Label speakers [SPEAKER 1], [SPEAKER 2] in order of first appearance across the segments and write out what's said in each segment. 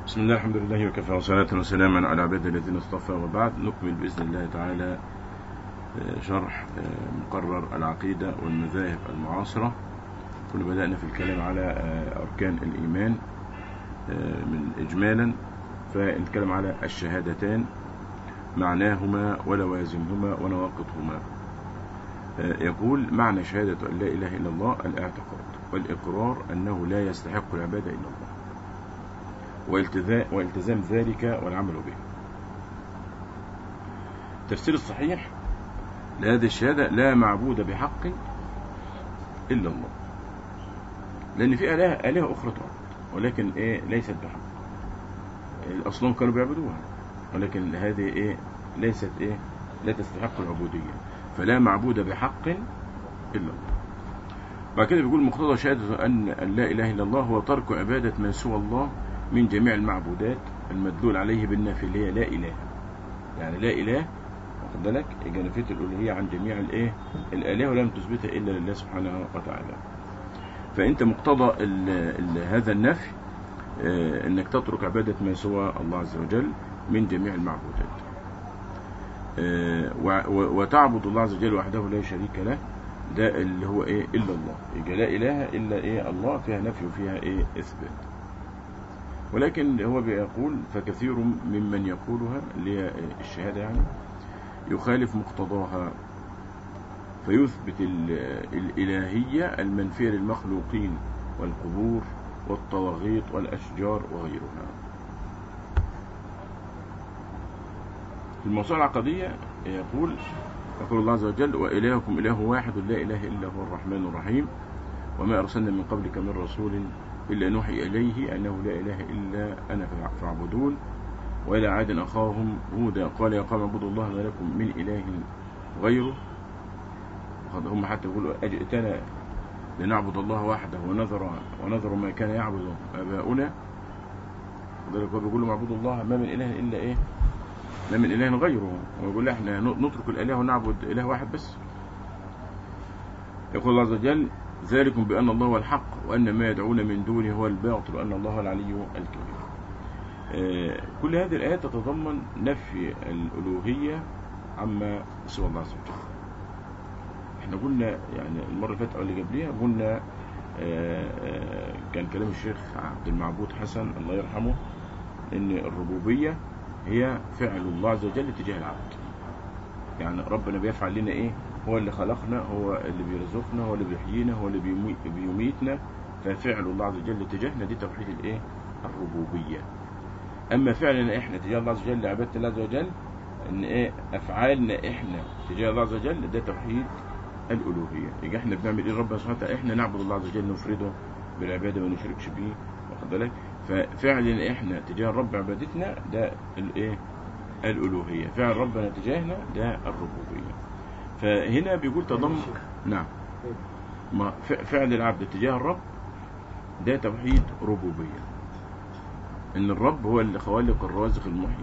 [SPEAKER 1] بسم الله الحمد لله وكفى وصلاة وسلاما على عباد الذين اصطفى وبعد نكمل بإذن الله تعالى شرح مقرر العقيدة والمذاهب المعاصرة كنا بدأنا في الكلام على أركان الإيمان من إجمالا فنتكلم على الشهادتان معناهما ولوازمهما ونواقضهما يقول معنى شهادة أن لا إله إلا الله الاعتقاد والإقرار أنه لا يستحق العبادة إلا الله والتزام ذلك والعمل به التفسير الصحيح لهذه الشهادة لا معبود بحق إلا الله لأن في آلهة, آلهة أخرى تعبد ولكن إيه ليست بحق الأصنام كانوا بيعبدوها ولكن هذه إيه ليست إيه لا تستحق العبودية فلا معبود بحق إلا الله بعد كده بيقول مقتضى شهادة أن لا إله إلا الله هو ترك عبادة من سوى الله من جميع المعبودات المدلول عليه بالنفي اللي هي لا إله يعني لا إله واخد بالك نفيت الألوهية عن جميع الإيه الآلهة ولم تثبتها إلا لله سبحانه وتعالى فأنت مقتضى ال ال هذا النفي اه أنك تترك عبادة ما سوى الله عز وجل من جميع المعبودات اه وتعبد الله عز وجل وحده لا شريك له ده اللي هو ايه الا الله يبقى لا اله الا ايه الله فيها نفي وفيها ايه اثبات ولكن هو بيقول فكثير ممن يقولها اللي هي الشهادة يعني يخالف مقتضاها فيثبت الإلهية المنفية للمخلوقين والقبور والطواغيت والأشجار وغيرها في الموسوعة العقدية يقول يقول الله عز وجل وإلهكم إله واحد لا إله إلا هو الرحمن الرحيم وما أرسلنا من قبلك من رسول إلا نوحي إليه أنه لا إله إلا أنا فاعبدون وإلى عاد أخاهم هودا قال يا قوم اعبدوا الله ما لكم من إله غيره هم حتى يقولوا أجئتنا لنعبد الله وحده ونذر ونذر ما كان يعبد آباؤنا وذلك هو بيقول اعبدوا الله ما من إله إلا إيه ما من إله غيره ويقول احنا نترك الإله ونعبد إله واحد بس يقول الله عز وجل ذلكم بأن الله هو الحق وأن ما يدعون من دونه هو الباطل وأن الله هو العلي الكبير آه كل هذه الآيات تتضمن نفي الألوهية عما سوى الله عز وجل احنا قلنا يعني المرة اللي فاتت أو اللي قبليها قلنا آه كان كلام الشيخ عبد المعبود حسن الله يرحمه ان الربوبية هي فعل الله عز وجل تجاه العبد يعني ربنا بيفعل لنا ايه هو اللي خلقنا هو اللي بيرزقنا هو اللي بيحيينا هو اللي بيميتنا ففعل الله عز وجل تجاهنا دي توحيد الايه الربوبية اما فعلنا احنا تجاه الله عز وجل لعبادة الله عز وجل ان ايه افعالنا احنا تجاه الله عز وجل ده توحيد الالوهية يبقى احنا بنعمل ايه ربنا سبحانه وتعالى احنا نعبد الله عز وجل نفرده بالعبادة ما نشركش بيه واخد بالك ففعلنا احنا تجاه رب عبادتنا ده الايه الالوهية فعل ربنا تجاهنا ده الربوبية فهنا بيقول تضمن نعم ما فعل العبد تجاه الرب ده توحيد ربوبية ان الرب هو اللي خالق الرازق المحيي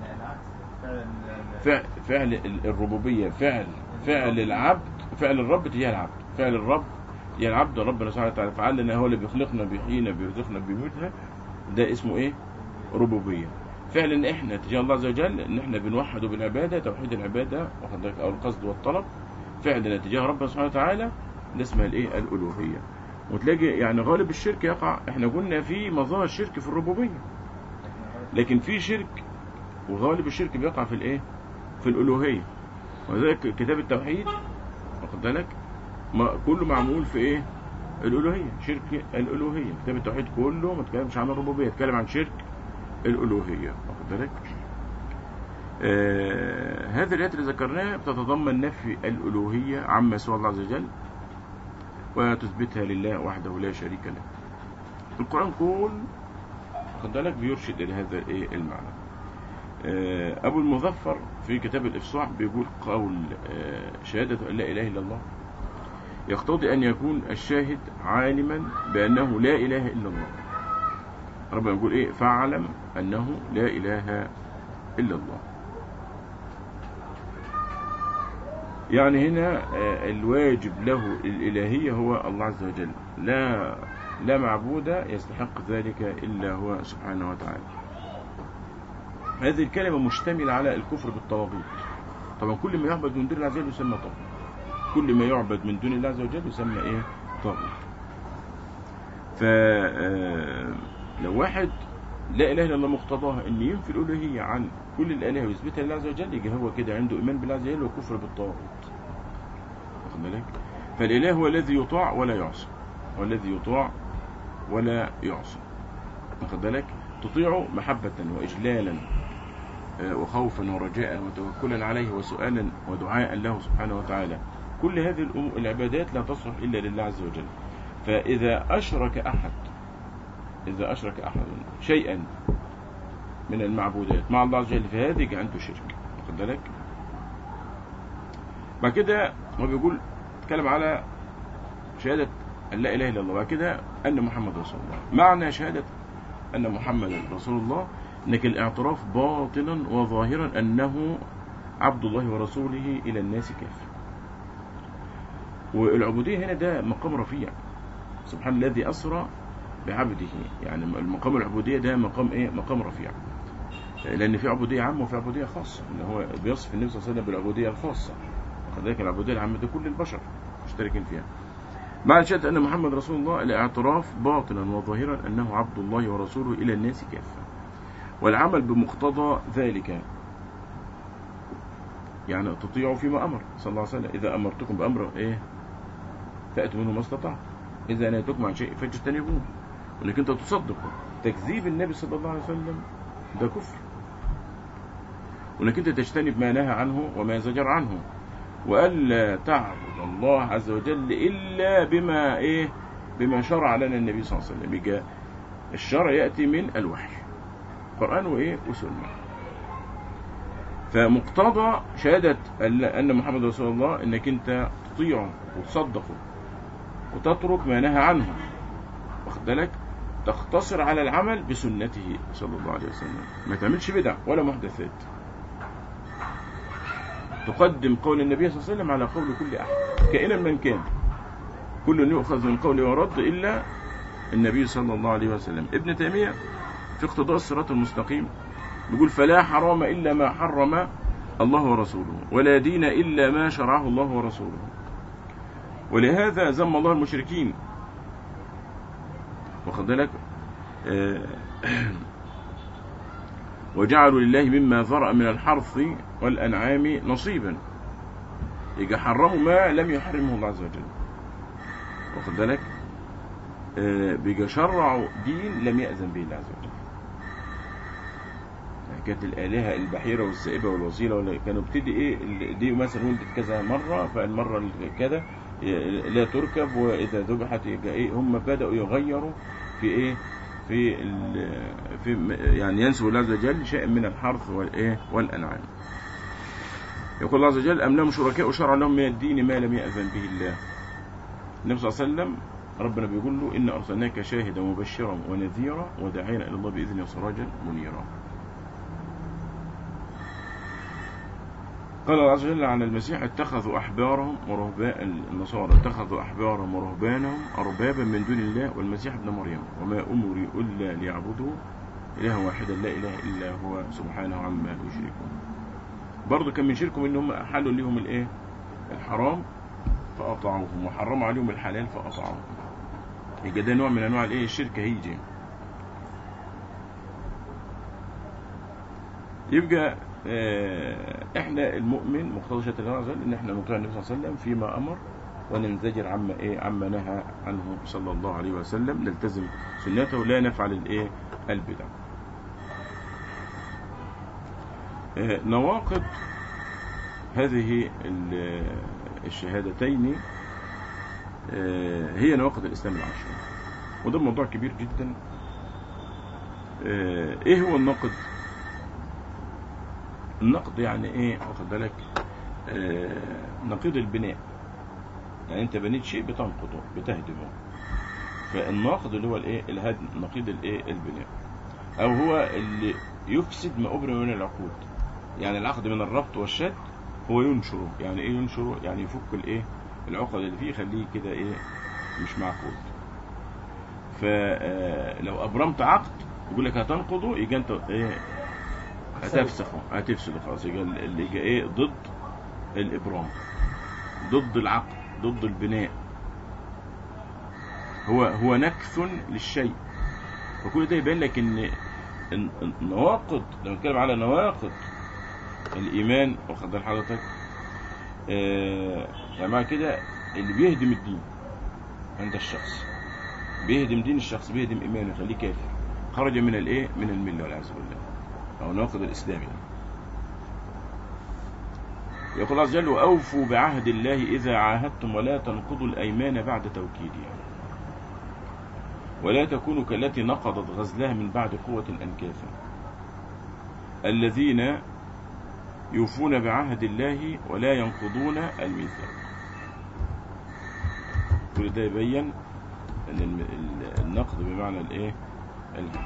[SPEAKER 1] فعل, فعل الربوبية فعل فعل العبد فعل الرب تجاه العبد فعل الرب تجاه العبد ربنا سبحانه وتعالى فعل لنا هو اللي بيخلقنا بيحيينا بيرزقنا بيموتنا ده اسمه ايه ربوبية فعلا احنا تجاه الله عز وجل ان احنا بنوحده بالعبادة توحيد العبادة واخد بالك او القصد والطلب فعلنا تجاه ربنا سبحانه وتعالى ده اسمها الايه الالوهية وتلاقي يعني غالب الشرك يقع احنا قلنا في مظاهر الشرك في الربوبية لكن في شرك وغالب الشرك بيقع في الايه في الالوهية وذلك كتاب التوحيد واخد بالك ما كله معمول في ايه الالوهية شرك الالوهية كتاب التوحيد كله ما تكلمش عن الربوبية تكلم عن شرك الألوهية واخد بالك آه هذه الآيات اللي ذكرناها بتتضمن نفي الألوهية عما سوى الله عز وجل وتثبتها لله وحده لا شريك له القرآن كله واخد بالك بيرشد إلى هذا إيه المعنى آه أبو المظفر في كتاب الإفصاح بيقول قول آه شهادة أن لا إله إلا الله يقتضي أن يكون الشاهد عالما بأنه لا إله إلا الله ربنا يقول ايه فاعلم انه لا اله الا الله يعني هنا الواجب له الالهية هو الله عز وجل لا لا معبود يستحق ذلك الا هو سبحانه وتعالى هذه الكلمة مشتملة على الكفر بالطواغيت طبعا كل ما يعبد من دون الله عز وجل يسمى طاغوت كل ما يعبد من دون الله عز وجل يسمى ايه طاغوت ف آه، لو واحد لا اله الا الله مقتضاها ان ينفي الالوهيه عن كل الالهه ويثبتها لله عز وجل يبقى هو كده عنده ايمان بالله عز وجل وكفر بالطاغوت واخد بالك فالاله هو الذي يطاع ولا يعصى هو الذي يطاع ولا يعصى واخد بالك تطيعه محبه واجلالا آه، وخوفا ورجاء وتوكلا عليه وسؤالا ودعاء له سبحانه وتعالى كل هذه الأم- العبادات لا تصلح إلا لله عز وجل فإذا أشرك أحد إذا أشرك أحد شيئا من المعبودات مع الله عز وجل فهذه عنده شرك واخد بالك بعد كده هو بيقول اتكلم على شهادة أن لا إله إلا الله بعد كده أن محمد رسول الله معنى شهادة أن محمدا رسول الله أنك الاعتراف باطنا وظاهرا أنه عبد الله ورسوله إلى الناس كافة والعبودية هنا ده مقام رفيع سبحان الذي أسرى بعبده يعني المقام العبودية ده مقام إيه مقام رفيع لأن في عبودية عامة وفي عبودية خاصة إن هو بيصف النبي صلى الله عليه وسلم بالعبودية الخاصة كذلك العبودية العامة ده كل البشر مشتركين فيها معنى شهادة أن محمد رسول الله الاعتراف باطنا وظاهرا أنه عبد الله ورسوله إلى الناس كافة والعمل بمقتضى ذلك يعني تطيعوا فيما أمر صلى الله عليه وسلم إذا أمرتكم بأمر إيه فأتوا منه ما استطعتم إذا نهيتكم عن شيء فاجتنبوه ولكن أنت تصدقه تكذيب النبي صلى الله عليه وسلم ده كفر ولكن أنت تجتنب ما نهى عنه وما زجر عنه وألا تعبد الله عز وجل إلا بما إيه بما شرع لنا النبي صلى الله عليه وسلم يجي الشرع يأتي من الوحي قرآن وإيه وسنة فمقتضى شهادة أن محمد رسول الله أنك أنت تطيعه وتصدقه وتترك ما نهى عنه واخد بالك تختصر على العمل بسنته صلى الله عليه وسلم ما تعملش بدع ولا محدثات تقدم قول النبي صلى الله عليه وسلم على قول كل أحد كائنا من كان كل يؤخذ من قوله ورد إلا النبي صلى الله عليه وسلم ابن تيمية في اقتضاء الصراط المستقيم بيقول فلا حرام إلا ما حرم الله ورسوله ولا دين إلا ما شرعه الله ورسوله ولهذا ذم الله المشركين واخد بالك آه وجعلوا لله مما ذرأ من الحرث والأنعام نصيبا يجي حرموا ما لم يحرمه الله عز وجل واخد بالك آه بيجي شرعوا دين لم يأذن به الله عز وجل كانت الآلهة البحيرة والسائبة والوسيلة ولا كانوا ابتدي ايه دي مثلا ولدت كذا مرة فالمرة كذا لا تركب وإذا ذبحت ايه هم بدأوا يغيروا في ايه في في يعني ينسوا الله عز وجل شيء من الحرث والايه والانعام يقول الله عز وجل ام لهم شركاء شرع لهم من الدين ما لم يأذن به الله النبي صلى الله عليه وسلم ربنا بيقول له إن أرسلناك شاهدا ومبشرا ونذيرا وداعيا إلى الله بإذنه وسراجا منيرا قال الله عز وجل عن المسيح اتخذوا أحبارهم ورهبان النصارى اتخذوا أحبارهم ورهبانهم أربابا من دون الله والمسيح ابن مريم وما أمروا إلا ليعبدوا إله واحدا لا إله إلا هو سبحانه عما يشركون برضه كان من شركهم إنهم أحلوا لهم الإيه الحرام فأطاعوهم وحرموا عليهم الحلال فأطاعوهم يبقى ده نوع من أنواع الإيه الشرك هيجي يبقى احنا المؤمن مقتضى شهاده الله عز وجل ان احنا نطيع النبي صلى الله عليه وسلم فيما امر وننزجر عما ايه عما نهى عنه صلى الله عليه وسلم نلتزم سنته لا نفعل الايه البدع اه نواقض هذه الشهادتين اه هي نواقض الاسلام العشر وده موضوع كبير جدا اه ايه هو الناقض النقد يعني ايه واخد بالك آه نقيض البناء يعني انت بنيت شيء بتنقضه بتهدمه فالناقض اللي هو الايه الهدم نقيض الايه البناء او هو اللي يفسد ما ابرم من العقود يعني العقد من الربط والشد هو ينشره يعني ايه ينشره يعني يفك الايه العقد اللي فيه يخليه كده ايه مش معقود فلو ابرمت عقد يقول لك هتنقضه يجي انت ايه هتفسخ هتفسد خلاص يبقى اللي جاء ايه ضد الابرام ضد العقد ضد البناء هو هو نكث للشيء وكل ده يبين لك ان إن- إن نواقض لو نتكلم على نواقض الايمان واخد بال حضرتك آه يعني معنى كده اللي بيهدم الدين عند الشخص بيهدم دين الشخص بيهدم ايمانه يخليه كافر خرج من الايه من المله والعياذ بالله او ناقض الاسلام يعني. يقول الله عز وجل واوفوا بعهد الله اذا عاهدتم ولا تنقضوا الايمان بعد توكيدها ولا تكونوا كالتي نقضت غزلها من بعد قوة أنكاثا الذين يوفون بعهد الله ولا ينقضون الميثاق كل ده يبين ان الم- ال- النقد بمعنى الايه الهدم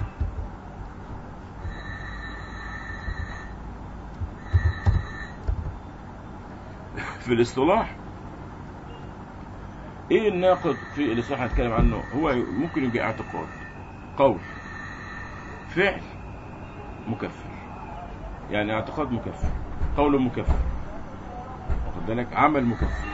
[SPEAKER 1] في الاصطلاح ايه الناقض في الاصطلاح هنتكلم عنه هو ممكن يبقى اعتقاد قول فعل مكفر يعني اعتقاد مكفر قول مكفر واخد بالك عمل مكفر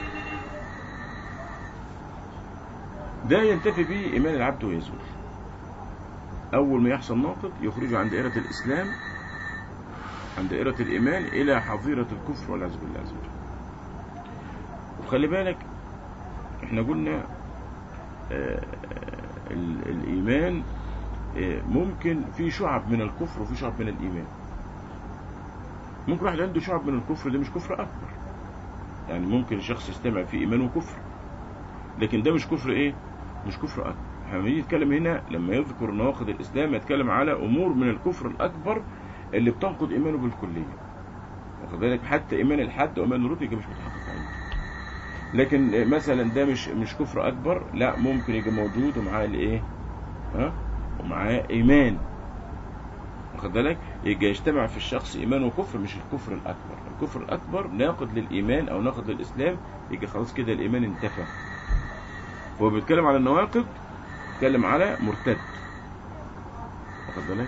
[SPEAKER 1] ده ينتفي به ايمان العبد ويزول اول ما يحصل ناقض يخرجه عن دائره الاسلام عن دائره الايمان الى حظيره الكفر والعياذ بالله عز وجل وخلي بالك احنا قلنا آه، ال- الايمان آه، ممكن في شعب من الكفر وفي شعب من الايمان ممكن واحد عنده شعب من الكفر ده مش كفر اكبر يعني ممكن شخص يستمع في ايمان وكفر لكن ده مش كفر ايه مش كفر اكبر احنا لما نيجي نتكلم هنا لما يذكر نواقض الاسلام يتكلم على امور من الكفر الاكبر اللي بتنقض ايمانه بالكليه واخد بالك حتى ايمان الحد وايمان الرتب مش متحقق عنده لكن مثلا ده مش مش كفر اكبر لا ممكن يبقى موجود ومعاه الايه ها ومعاه ايمان واخد بالك يبقى يجتمع في الشخص ايمان وكفر مش الكفر الاكبر الكفر الاكبر ناقض للايمان او ناقض للاسلام يبقى خلاص كده الايمان انتفى هو بيتكلم على النواقض بيتكلم على مرتد واخد بالك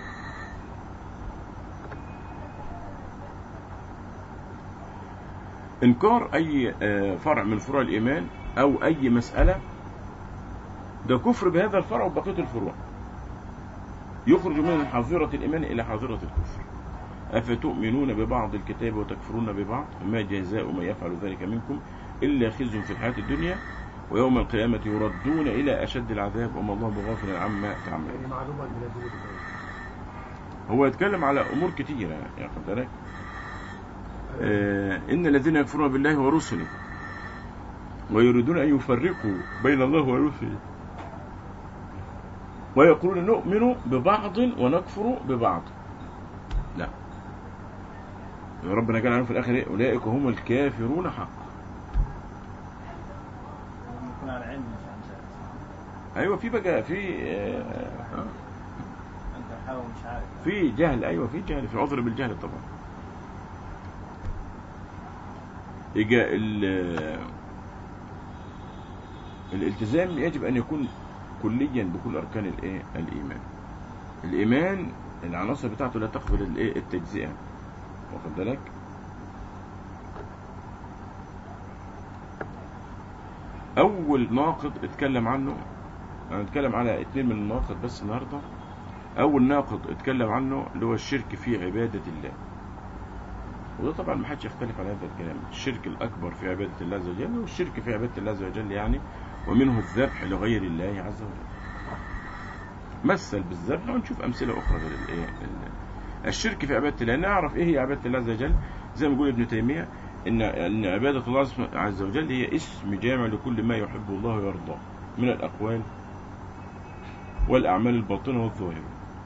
[SPEAKER 1] انكار اي آه، فرع من فروع الايمان او اي مساله ده كفر بهذا الفرع وبقيه الفروع يخرج من حظيره الايمان الى حظيره الكفر افتؤمنون ببعض الكتاب وتكفرون ببعض ما جزاء من يفعل ذلك منكم الا خزي في الحياه الدنيا ويوم القيامه يردون الى اشد العذاب وما الله بغافل عما تعملون
[SPEAKER 2] يعني معلومة من الدول
[SPEAKER 1] هو يتكلم على امور كتيره يعني خد بالك آه، إن الذين يكفرون بالله ورسله ويريدون أن يفرقوا بين الله ورسله ويقولون نؤمن ببعض ونكفر ببعض لا ربنا قال عنهم في الآخر إيه؟ أولئك هم الكافرون حقا
[SPEAKER 3] يكون على علم مش عن جهل
[SPEAKER 1] أيوة في بقى في آه، آه،
[SPEAKER 3] انت حاول مش عارف
[SPEAKER 1] في جهل أيوة في جهل في عذر بالجهل طبعا يجا ال- الالتزام يجب أن يكون كليا بكل أركان الإيه؟ الإيمان الإيمان العناصر بتاعته لا تقبل الإيه؟ التجزئة واخد بالك أول ناقض اتكلم عنه أنا اتكلم على اتنين من النواقض بس النهاردة أول ناقض اتكلم عنه اللي هو الشرك في عبادة الله وده طبعا ما حدش يختلف على هذا الكلام الشرك الأكبر في عبادة الله عز وجل والشرك في عبادة الله عز وجل يعني ومنه الذبح لغير الله عز وجل مثل بالذبح ونشوف أمثلة أخرى غير الإيه ال- الشرك في عبادة الله نعرف إيه هي عبادة الله عز وجل زي ما يقول ابن تيمية إن إن عبادة الله عز وجل هي اسم جامع لكل ما يحبه الله ويرضاه من الأقوال والأعمال الباطنة والظاهرة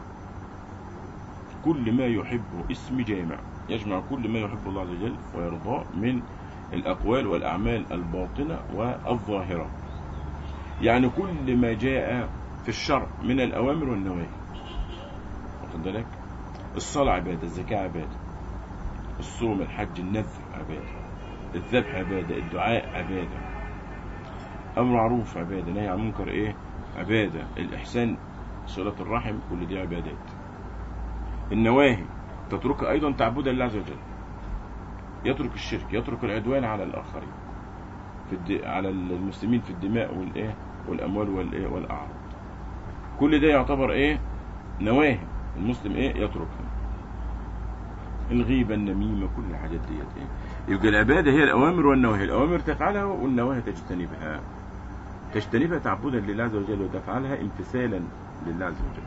[SPEAKER 1] كل ما يحبه اسم جامع يجمع كل ما يحب الله عز وجل ويرضاه من الأقوال والأعمال الباطنة والظاهرة يعني كل ما جاء في الشرع من الأوامر والنواهي واخد بالك الصلاة عبادة الزكاة عبادة الصوم الحج النذر عبادة الذبح عبادة الدعاء عبادة أمر معروف عبادة نهي عن منكر إيه عبادة الإحسان صلة الرحم كل دي عبادات النواهي تترك أيضا تعبدا لله عز وجل يترك الشرك يترك العدوان على الآخرين في الد... على المسلمين في الدماء والإيه والأموال والإيه والأعراض كل ده يعتبر إيه نواهي المسلم إيه يتركها الغيبة النميمة كل الحاجات ديت إيه يبقى العبادة هي الأوامر والنواهي الأوامر تفعلها والنواهي تجتنبها تجتنبها تعبدا لله عز وجل وتفعلها امتثالا لله عز وجل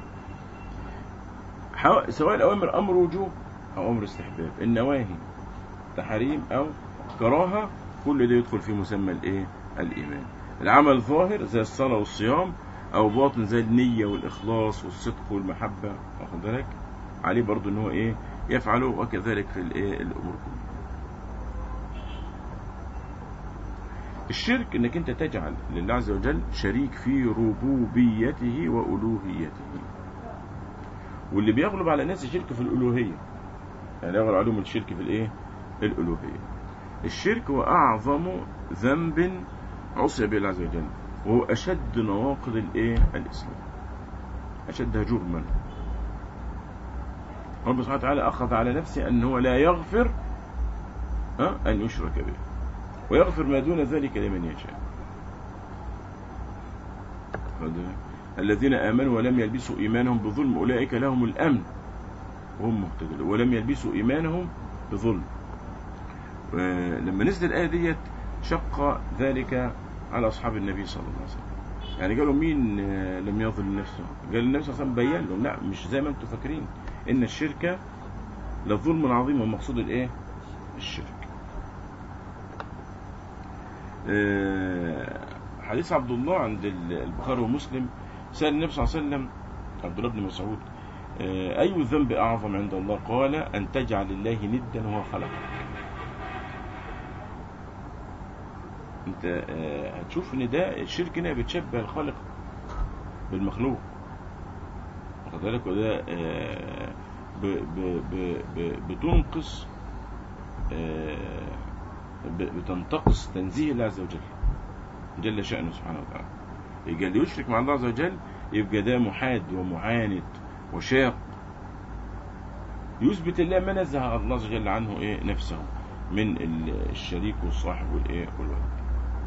[SPEAKER 1] حو- سواء الأوامر أمر وجوب أو أمر استحباب النواهي تحريم أو كراهة كل ده يدخل في مسمى الإيه الإيمان العمل الظاهر زي الصلاة والصيام أو باطن زي النية والإخلاص والصدق والمحبة واخد بالك عليه برضو إن هو إيه يفعله وكذلك في الإيه الأمور كلها الشرك انك انت تجعل لله عز وجل شريك في ربوبيته والوهيته واللي بيغلب على الناس الشرك في الالوهيه يعني يغلب عليهم الشرك في الايه الالوهيه الشرك هو اعظم ذنب عصي به الله عز وجل وهو اشد نواقض الايه الاسلام اشدها جرما رب سبحانه وتعالى اخذ على نفسه ان هو لا يغفر ها، ان يشرك به ويغفر ما دون ذلك لمن يشاء هذا- الذين آمنوا ولم يلبسوا إيمانهم بظلم أولئك لهم الأمن وهم مهتدون ولم يلبسوا إيمانهم بظلم لما نزل الآية ديت شق ذلك على أصحاب النبي صلى الله عليه وسلم يعني قالوا مين آه، لم يظلم نفسه قال النبي صلى الله عليه وسلم بين لهم لا مش زي ما انتم فاكرين إن الشرك لظلم عظيم والمقصود الإيه الشرك آه، حديث عبد الله عند ال- البخاري ومسلم سأل النبي صلى الله عليه وسلم عبد الله بن مسعود آه، أي الذنب أعظم عند الله قال أن تجعل الله ندا وهو خلقك أنت آه، هتشوف إن ده الشرك هنا بتشبه الخالق بالمخلوق واخد بالك وده آه، ب- ب- ب- ب- بتنقص آه، ب- بتنتقص تنزيه الله عز وجل جل شأنه سبحانه وتعالى يبقى اللي يشرك مع الله عز وجل يبقى ده محاد ومعاند وشاق يثبت الله ما نزه الله عز وجل عنه ايه نفسه من ال- الشريك والصاحب والايه والولد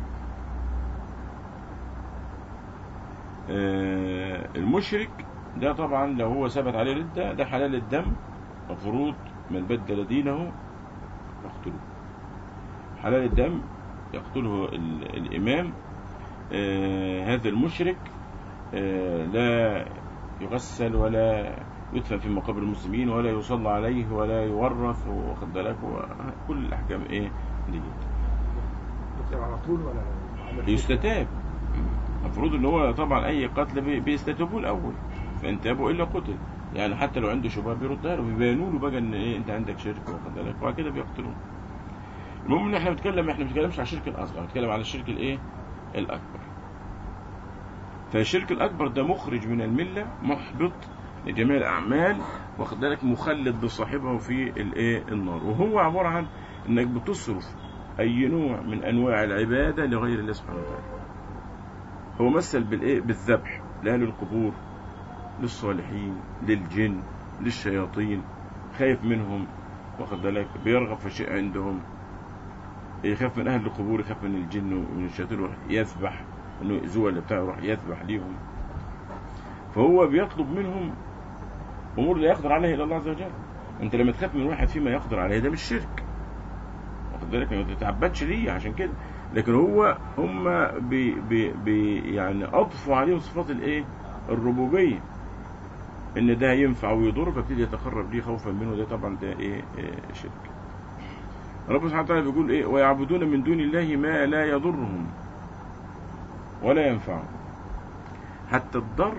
[SPEAKER 1] آه، المشرك ده طبعا لو هو ثبت عليه ردة ده حلال الدم مفروض من بدل دينه يقتله حلال الدم يقتله ال- الإمام آه، هذا المشرك آه، لا يغسل ولا يدفن في مقابر المسلمين ولا يصلى عليه ولا يورث واخد بالك كل الأحكام إيه دي
[SPEAKER 2] يقتل على طول ولا عمل
[SPEAKER 1] يستتاب المفروض ان هو طبعا اي قتل بي- بيستتابوه الاول فان تابوا الا قتل يعني حتى لو عنده شبهه بيردها له بيبينوا له بقى ان ايه انت عندك شرك واخد بالك وبعد كده بيقتلوه المهم ان احنا بنتكلم احنا ما بنتكلمش على الشرك الاصغر بنتكلم على الشرك الايه الاكبر فالشرك الاكبر ده مخرج من المله محبط لجميع الاعمال واخد بالك مخلد بصاحبه في الايه النار وهو عباره عن انك بتصرف اي نوع من انواع العباده لغير الله سبحانه وتعالى هو مثل بالايه بالذبح لاهل القبور للصالحين للجن للشياطين خايف منهم واخد بالك بيرغب في شيء عندهم يخاف من اهل القبور يخاف من الجن ومن الشياطين يروح يذبح انه يأذوه ولا بتاع يروح يذبح ليهم فهو بيطلب منهم امور لا يقدر عليها الا الله عز وجل انت لما تخاف من واحد فيما يقدر عليه ده مش شرك واخد بالك ما تتعبدش ليه عشان كده لكن هو هم بي بي بي يعني اضفوا عليهم صفات الايه الربوبيه ان ده ينفع ويضر فابتدي يتقرب ليه خوفا منه ده طبعا ده ايه, إيه شرك رب سبحانه وتعالى بيقول ايه ويعبدون من دون الله ما لا يضرهم ولا ينفعهم حتى الضر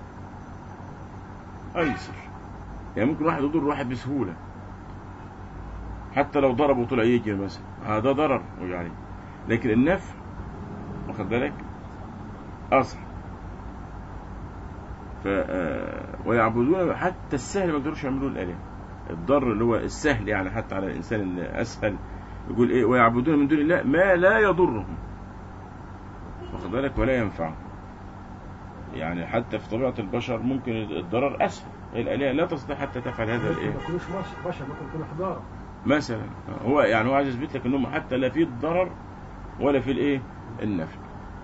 [SPEAKER 1] ايسر يعني ممكن واحد يضر واحد بسهوله حتى لو ضربه وطلع يجري مثلا هذا ضرر يعني لكن النفع واخد بالك اصح ف آه، ويعبدون حتى السهل ما يقدروش يعملوه الالهه الضر اللي هو السهل يعني حتى على الانسان الاسهل يقول ايه ويعبدون من دون الله ما لا يضرهم واخد بالك ولا ينفعهم يعني حتى في طبيعه البشر ممكن الضرر اسهل الآلهة لا تستطيع حتى تفعل هذا
[SPEAKER 2] ممكن
[SPEAKER 1] الإيه
[SPEAKER 2] ما يكونوش بش- بشر ممكن يكونوا حجاره
[SPEAKER 1] مثلا هو يعني هو عايز يثبت لك انهم حتى لا في الضرر ولا في الايه النفع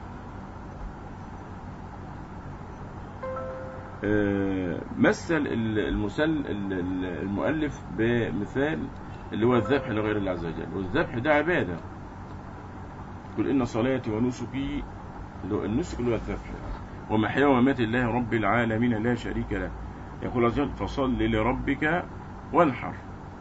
[SPEAKER 1] آه، مثل ال- المسل ال- ال- المؤلف بمثال اللي هو الذبح لغير الله عز وجل والذبح ده عبادة قل إن صلاتي ونسكي اللي هو النسك اللي هو الذبح ومحيا ومماتي لله رب العالمين لا شريك له يقول عز وجل فصل لربك وانحر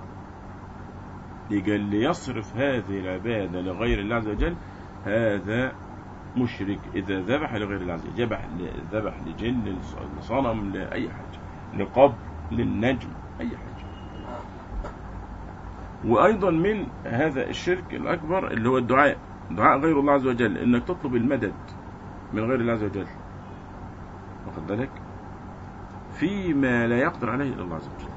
[SPEAKER 1] يجي اللي يصرف هذه العبادة لغير الله عز وجل هذا مشرك إذا ذبح لغير الله عز وجل ذبح ذبح لجن لصنم لأي حاجة لقبر للنجم أي حاجة وأيضا من هذا الشرك الأكبر اللي هو الدعاء دعاء غير الله عز وجل إنك تطلب المدد من غير الله عز وجل واخد بالك فيما لا يقدر عليه إلا الله عز وجل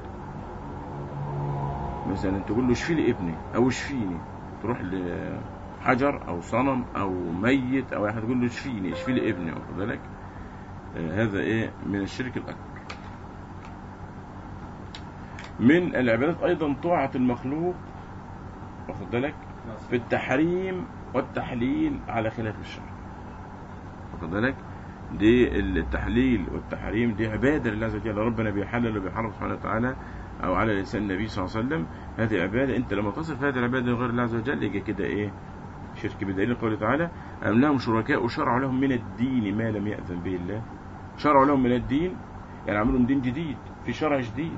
[SPEAKER 1] مثلا تقول له اشفي لي ابني او اشفيني تروح لحجر او صنم او ميت او واحد تقول له اشفيني اشفي لي ابني واخد بالك آه، هذا ايه من الشرك الاكبر من العبادات ايضا طاعه المخلوق واخد بالك في التحريم والتحليل على خلاف الشرع واخد بالك دي التحليل والتحريم دي عباده لله عز وجل ربنا بيحلل وبيحرم سبحانه وتعالى او على لسان النبي صلى الله عليه وسلم هذه عباده انت لما تصف هذه العباده لغير الله عز وجل يجي كده ايه شرك بدليل قوله تعالى ام لهم شركاء شرعوا لهم من الدين ما لم يأذن به الله شرعوا لهم من الدين يعني عملوا لهم دين جديد في شرع جديد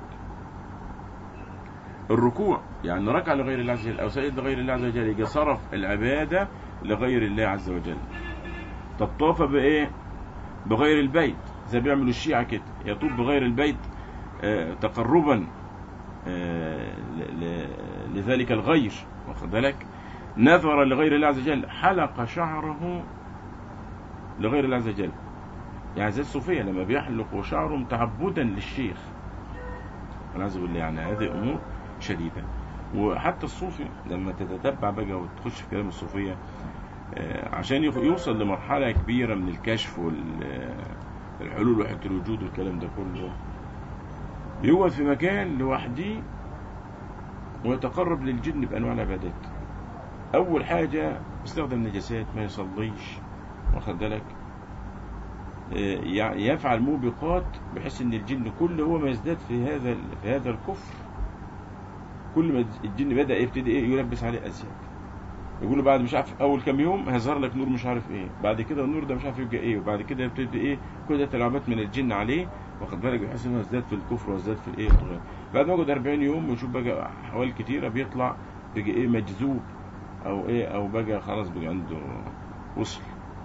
[SPEAKER 1] الركوع يعني ركع لغير الله عز وجل او سجد لغير الله عز وجل يجي صرف العباده لغير الله عز وجل طب طاف بايه بغير البيت زي بيعملوا الشيعة كده يطوف بغير البيت آه، تقربا آه، ل- ل- لذلك الغير واخد بالك نذر لغير الله عز وجل حلق شعره لغير الله عز وجل يعني زي الصوفية لما بيحلقوا شعرهم تعبدا للشيخ والعياذ بالله يعني هذه أمور شديدة وحتى الصوفي لما تتتبع بقى وتخش في كلام الصوفية آه، عشان يخ- يوصل لمرحلة كبيرة من الكشف والحلول وحدة الوجود والكلام ده كله يقعد في مكان لوحده ويتقرب للجن بأنواع العبادات أول حاجة استخدم نجاسات ما يصليش واخد بالك آه، يع- يفعل موبقات بحيث ان الجن كل هو ما يزداد في هذا ال- في هذا الكفر كل ما الجن بدأ يبتدي ايه يلبس عليه ازياد يقول له بعد مش عارف اول كام يوم هيظهر لك نور مش عارف ايه بعد كده النور ده مش عارف يبقى ايه وبعد كده يبتدي ايه كل ده تلاعبات من الجن عليه واخد بالك بيحس انه ازداد في الكفر وازداد في الايه الطغيان بعد ما يقعد 40 يوم ويشوف بقى احوال كتيره بيطلع بيجي ايه مجذوب او ايه او بقى خلاص بقى عنده وصل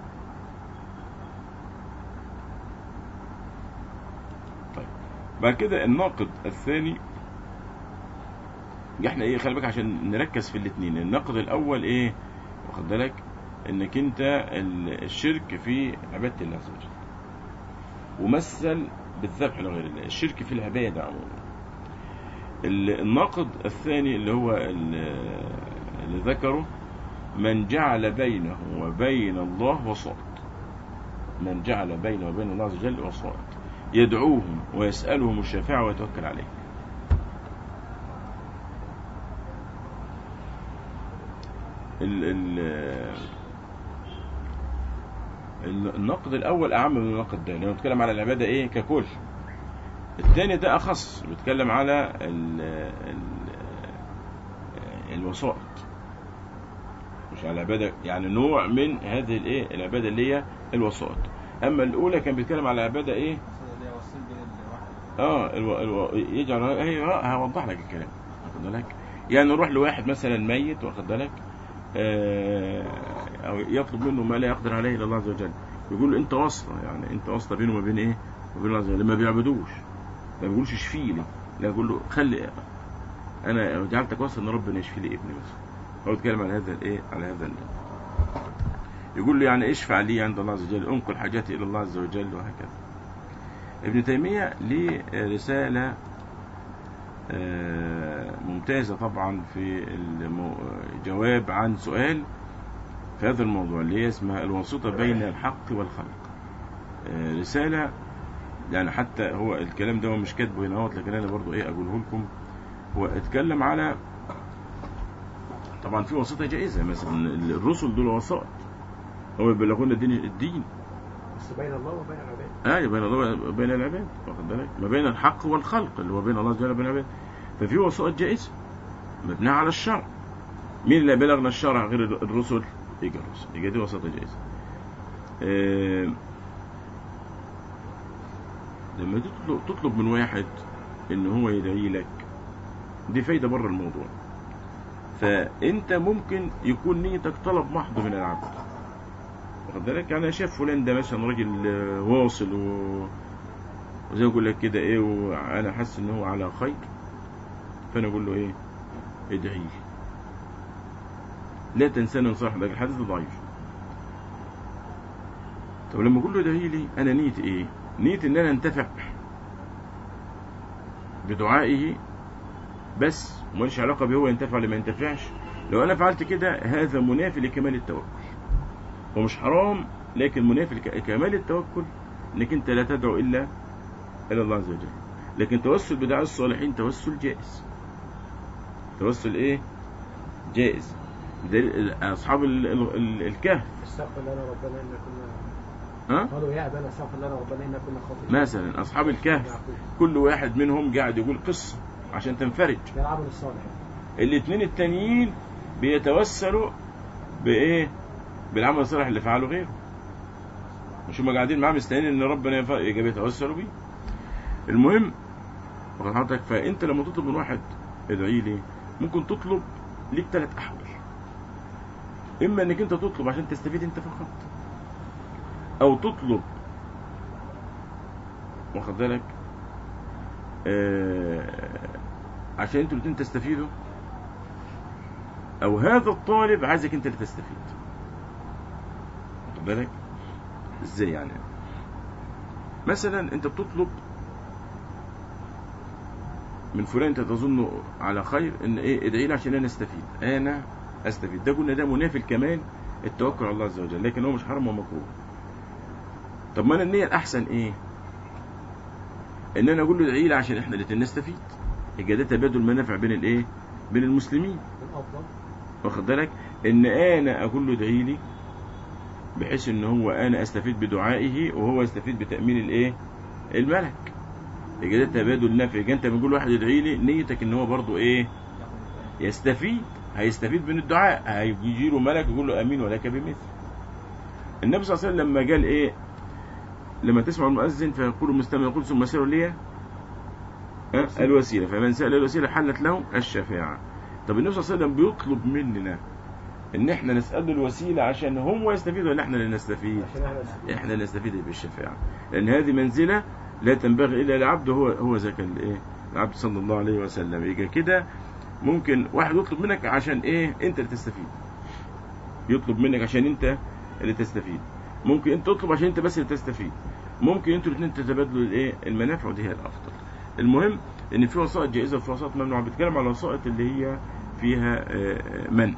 [SPEAKER 1] طيب بعد كده الناقد الثاني احنا ايه خلي بالك عشان نركز في الاثنين النقد الاول ايه واخد بالك انك انت ال- الشرك في عباده الله عز وجل ومثل بالذبح لغير الله الشرك في العباده عموما ال- الناقد الثاني اللي هو ال- اللي ذكره من جعل بينه وبين الله وسائط من جعل بينه وبين الله عز وجل وسائط يدعوهم ويسألهم الشفاعة ويتوكل عليه ال ال ال- النقد الأول أعم من النقد ده لأنه بيتكلم على العبادة إيه ككل الثاني ده أخص بيتكلم على ال ال الوسائط مش على العبادة يعني نوع من هذه الإيه العبادة اللي هي الوسائط أما الأولى كان بيتكلم على العبادة إيه
[SPEAKER 3] المقصود اللي هي وسيل بين الواحد
[SPEAKER 1] اه الو... الو... يجعل ايوه هوضح لك الكلام واخد بالك يعني نروح لواحد مثلا ميت واخد بالك آه... او يطلب منه ما لا يقدر عليه الا الله عز وجل يقول له انت واسطه يعني انت واسطه بينه وما بين ايه وبين الله عز وجل ما بيعبدوش ما بيقولش اشفي لي لا يقول له خلي انا جعلتك واسطه ان ربنا يشفي لي ابني بس هو يتكلم على هذا الايه على هذا ال... يقول له يعني اشفع لي عند الله عز وجل انقل حاجاتي الى الله عز وجل وهكذا ابن تيمية ليه رسالة آه، ممتازة طبعا في الجواب عن سؤال في هذا الموضوع اللي هي اسمها الواسطة بين الحق والخلق آه، رسالة يعني حتى هو الكلام ده هو مش كاتبه هنا اهوت لكن انا برضو ايه اقوله لكم هو اتكلم على طبعا في وسيطه جائزه مثلا الرسل دول وسائط هو يبلغون الدين الدين
[SPEAKER 2] بس بين الله وبين العباد
[SPEAKER 1] آية بين الله وبين العباد واخد بالك ما بين الحق والخلق اللي هو بين الله جل وبين العباد ففي وسائط جائزة مبنية على الشرع مين اللي بلغنا الشرع غير الرسل يجي الرسل يجي دي وسيطة جائزة آه، لما تطلب, تطلب من واحد ان هو يدعي لك دي فايدة بره الموضوع فانت ممكن يكون نيتك طلب محض من العبد واخد بالك يعني شاف فلان ده مثلا راجل آه، واصل و... وزي ما اقول لك كده ايه وانا حاسس ان هو على خير فانا اقول له ايه ادعي لي لا تنساني نصيحة ده الحديث ده ضعيف طب لما اقول له ادعي لي انا نيتي ايه نيتي ان انا انتفع بدعائه بس ماليش علاقة بيه هو ينتفع ولا ما ينتفعش لو انا فعلت كده هذا منافي لكمال التوكل هو مش حرام لكن منافي لكمال التوكل انك انت لا تدعو الا الى الله عز وجل لكن توسل بدعاء الصالحين توسل جائز توسل ايه جائز دليل- اصحاب ال- ال- ال- الكهف
[SPEAKER 2] استغفر لنا ربنا إنا كنا
[SPEAKER 1] ها
[SPEAKER 2] قالوا يا أبانا استغفر لنا ربنا إنا كنا خاطئين
[SPEAKER 1] مثلا اصحاب الكهف
[SPEAKER 2] يعقوب.
[SPEAKER 1] كل واحد منهم قاعد يقول قصة عشان تنفرج
[SPEAKER 2] ده العمل الصالح
[SPEAKER 1] الاثنين التانيين بيتوسلوا بايه بالعمل الصالح اللي فعله غيره مش هم قاعدين معاه مستنيين ان ربنا ينفع يجي بيتوسلوا بيه المهم واخد حضرتك فانت لما تطلب من واحد ادعي لي ممكن تطلب ليك ثلاث احوال اما انك انت تطلب عشان تستفيد انت فقط او تطلب واخد بالك آه عشان انتوا الاثنين تستفيدوا او هذا الطالب عايزك انت اللي تستفيد واخد بالك ازاي يعني مثلا انت بتطلب من فلان انت تظنه على خير ان ايه ادعي لي عشان انا استفيد انا استفيد ده قلنا ده منافي الكمال التوكل على الله عز وجل لكن هو مش حرام ومكروه طب ما انا النيه الاحسن ايه ان انا اقول له ادعي لي عشان احنا الاثنين نستفيد يبقى ده تبادل منافع بين الايه بين المسلمين
[SPEAKER 2] الأفضل
[SPEAKER 1] واخد بالك ان انا اقول له ادعي لي بحيث ان هو انا استفيد بدعائه وهو يستفيد بتامين الايه الملك يبقى ده تبادل نفع يبقى انت بنقول واحد ادعي لي نيتك ان هو برضه ايه يستفيد هيستفيد من الدعاء هيجي له ملك يقول له امين ولك بمثل النبي صلى الله عليه وسلم لما قال ايه لما تسمع المؤذن فيقول المستمع يقول ثم سيروا لي ها؟ الوسيله فمن سال الوسيله حلت له الشفاعه طب النبي صلى الله عليه وسلم بيطلب مننا ان احنا نساله الوسيله عشان هو يستفيد ولا احنا اللي نستفيد
[SPEAKER 2] عشان احنا نستفيد.
[SPEAKER 1] احنا نستفيد بالشفاعة لان هذه منزلة لا تنبغي الا للعبد هو هو ذاك الايه العبد صلى الله عليه وسلم يجي كده ممكن واحد يطلب منك عشان ايه انت اللي تستفيد يطلب منك عشان انت اللي تستفيد ممكن انت تطلب عشان انت بس اللي تستفيد ممكن انتوا الاثنين تتبادلوا الايه المنافع ودي هي الافضل المهم ان في وسائط جائزه وفي وسائط ممنوعه بتكلم على الوسائط اللي هي فيها آه، آه، منع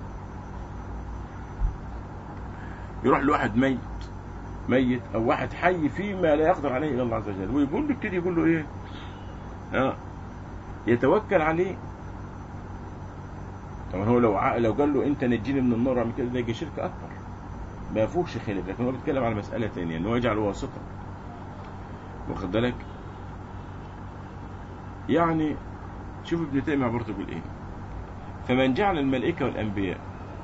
[SPEAKER 1] يروح لواحد ميت ميت او واحد حي فيما لا يقدر عليه الا الله عز وجل ويقول له يبتدي يقول له ايه اه يتوكل عليه طبعا هو لو ع- لو قال له انت نجيني من النار واعمل كده ده يجي شرك اكبر ما فيهوش خلاف لكن هو بيتكلم على مساله ثانيه ان هو يجعل واسطه واخد بالك يعني شوف ابن تيميه برضه بيقول ايه فمن جعل الملائكه والانبياء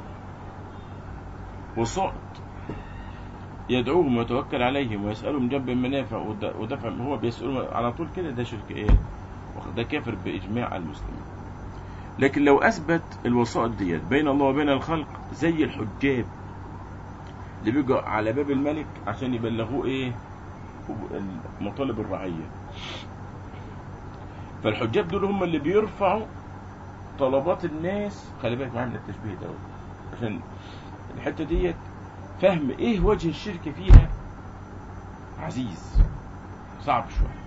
[SPEAKER 1] وسائط يدعوهم ويتوكل عليهم ويسألهم جنب المنافع ود- ودفع هو بيسألهم على طول كده ده شرك ايه واخد ده كافر بإجماع المسلمين لكن لو أثبت الوسائط ديت بين الله وبين الخلق زي الحجاب اللي بيجوا على باب الملك عشان يبلغوه ايه مطالب الرعية فالحجاب دول هم اللي بيرفعوا طلبات الناس خلي بالك معايا من التشبيه ده عشان الحتة ديت فهم ايه وجه الشرك فيها عزيز صعب شوية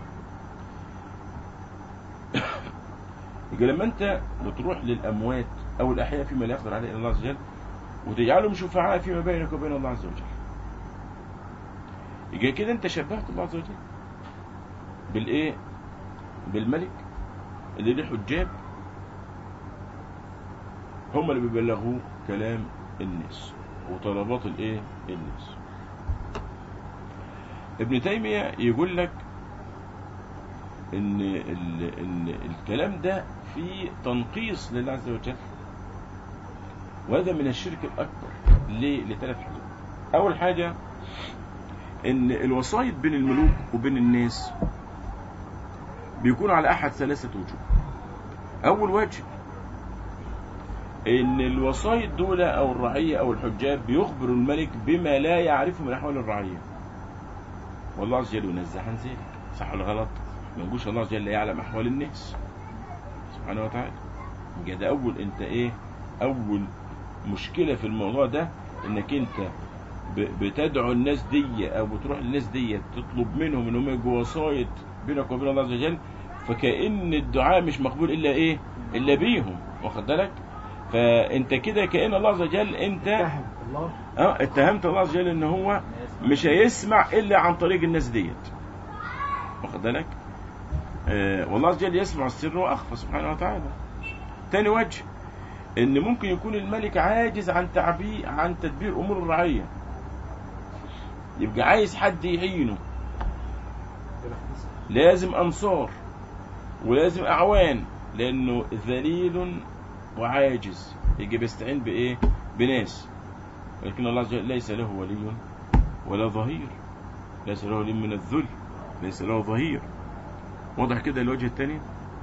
[SPEAKER 1] يبقى لما انت بتروح للاموات او الاحياء فيما لا يقدر عليه الا الله عز وجل وتجعلهم شفعاء فيما بينك وبين الله عز وجل يبقى كده انت شبهت الله عز وجل بالايه بالملك اللي ليه حجاب هم اللي بيبلغوه كلام الناس وطلبات الايه الناس ابن تيمية يقول لك ان ال ان الكلام ده فيه تنقيص لله عز وجل وهذا من الشرك الاكبر ليه لثلاث حاجات اول حاجه ان الوسائط بين الملوك وبين الناس بيكون على احد ثلاثه وجوه اول وجه ان الوسائط دول او الرعيه او الحجاب بيخبروا الملك بما لا يعرفه من احوال الرعيه والله عز وجل ينزه عن ذلك صح ولا غلط ما نقولش الله عز وجل يعلم احوال الناس سبحانه وتعالى يبقى ده اول انت ايه اول مشكله في الموضوع ده انك انت ب- بتدعو الناس دي او بتروح للناس دي تطلب منهم ان هم يبقوا وسايط بينك وبين الله عز وجل فكأن الدعاء مش مقبول الا ايه الا بيهم واخد بالك فانت كده كأن الله عز وجل انت
[SPEAKER 2] فهم الله
[SPEAKER 1] اه اتهمت الله عز وجل ان هو مش هيسمع الا عن طريق الناس ديت واخد بالك آه والله عز وجل يسمع السر واخفى سبحانه وتعالى تاني وجه ان ممكن يكون الملك عاجز عن تعبير عن تدبير امور الرعيه يبقى عايز حد يعينه لازم انصار ولازم اعوان لانه ذليل وعاجز يجي بيستعين بايه بناس لكن الله عز وجل ليس له ولي ولا ظهير ليس له ولي من الذل ليس له ظهير واضح كده الوجه الثاني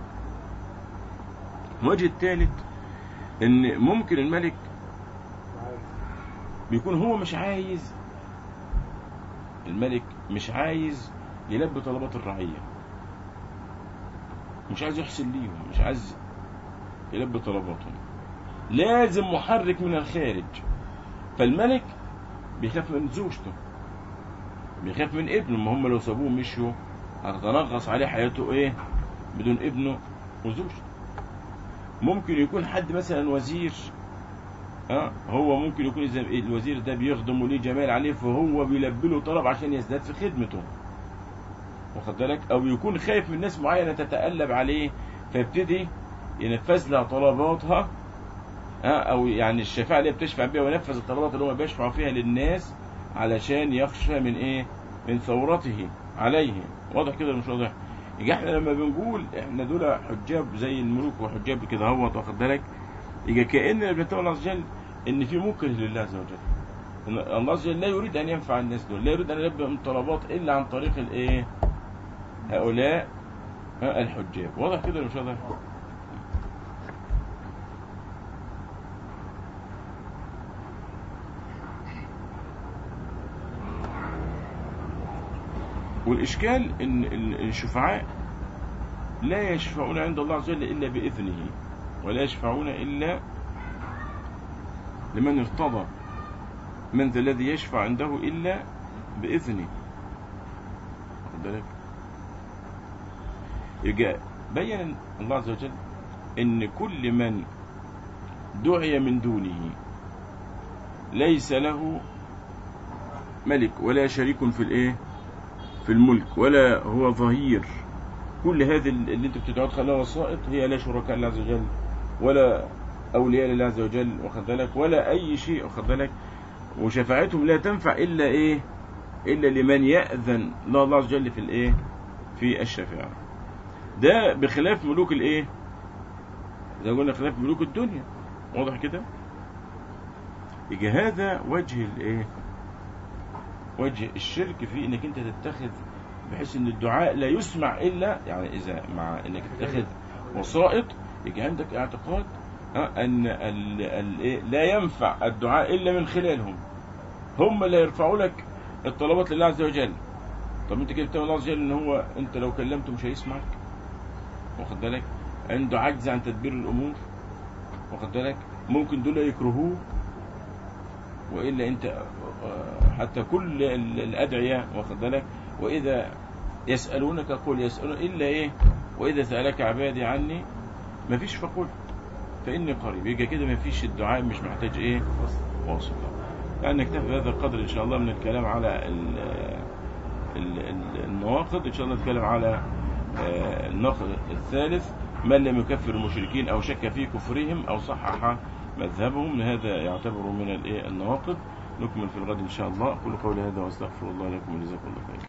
[SPEAKER 1] الوجه الثالث ان ممكن الملك بيكون هو مش عايز الملك مش عايز يلبي طلبات الرعية مش عايز يحسن ليهم مش عايز يلبي طلباتهم لازم محرك من الخارج فالملك بيخاف من زوجته بيخاف من ابنه ما هم لو سابوه مشوا هتتنغص عليه حياته ايه بدون ابنه وزوجته ممكن يكون حد مثلا وزير اه هو ممكن يكون إذا الوزير ده بيخدم وليه جمال عليه فهو بيلبي له طلب عشان يزداد في خدمته واخد بالك او يكون خايف من ناس معينه تتقلب عليه فيبتدي ينفذ لها طلباتها اه او يعني الشفاعه اللي هي بتشفع بيها وينفذ الطلبات اللي هم بيشفعوا فيها للناس علشان يخشى من ايه من ثورته عليه واضح كده ولا مش واضح يجي احنا لما بنقول احنا دول حجاب زي الملوك وحجاب كده هوت واخد بالك يجي كأن بنتقول الله عز وجل ان في مكره لله عز وجل ان الله عز وجل لا يريد ان ينفع الناس دول لا يريد ان يلبي من طلبات الا عن طريق الايه هؤلاء ها الحجاب واضح كده ولا مش واضح والإشكال إن ال- الشفعاء لا يشفعون عند الله عز وجل إلا بإذنه ولا يشفعون إلا لمن ارتضى من ذا الذي يشفع عنده إلا بإذنه واخد بالك؟ يبقى بين الله عز وجل إن كل من دعي من دونه ليس له ملك ولا شريك في الإيه في الملك ولا هو ظهير كل هذه اللي انتوا بتدعوا تخليها وسائط هي لا شركاء لله عز وجل ولا اولياء لله عز وجل واخد بالك ولا اي شيء واخد بالك وشفاعتهم لا تنفع الا ايه الا لمن ياذن له الله عز وجل في الايه في الشفاعه ده بخلاف ملوك الايه زي ما قلنا خلاف ملوك الدنيا واضح كده يجي هذا وجه الايه وجه الشرك في انك انت تتخذ بحيث ان الدعاء لا يسمع الا يعني اذا مع انك تتخذ وسائط يجي عندك اعتقاد ها، ان ال ال إيه؟ لا ينفع الدعاء الا من خلالهم هم اللي يرفعوا لك الطلبات لله عز وجل طب انت كده بتقول الله عز وجل ان هو انت لو كلمته مش هيسمعك واخد بالك عنده عجز عن تدبير الامور واخد بالك ممكن دول يكرهوه والا انت آه، حتى كل ال- الادعيه واخد بالك واذا يسالونك قل يسالون الا ايه واذا سالك عبادي عني مفيش فقل فاني قريب يبقى كده مفيش الدعاء مش محتاج ايه واصل يعني نكتفي بهذا القدر ان شاء الله من الكلام على ال ال ال النواقض ان شاء الله نتكلم على آه، النقد الثالث من لم يكفر المشركين أو شك في كفرهم أو صحح مذهبهم هذا يعتبر من الإيه؟ النواقض نكمل في الغد إن شاء الله أقول قولي هذا وأستغفر الله لكم وجزاكم الله خيرا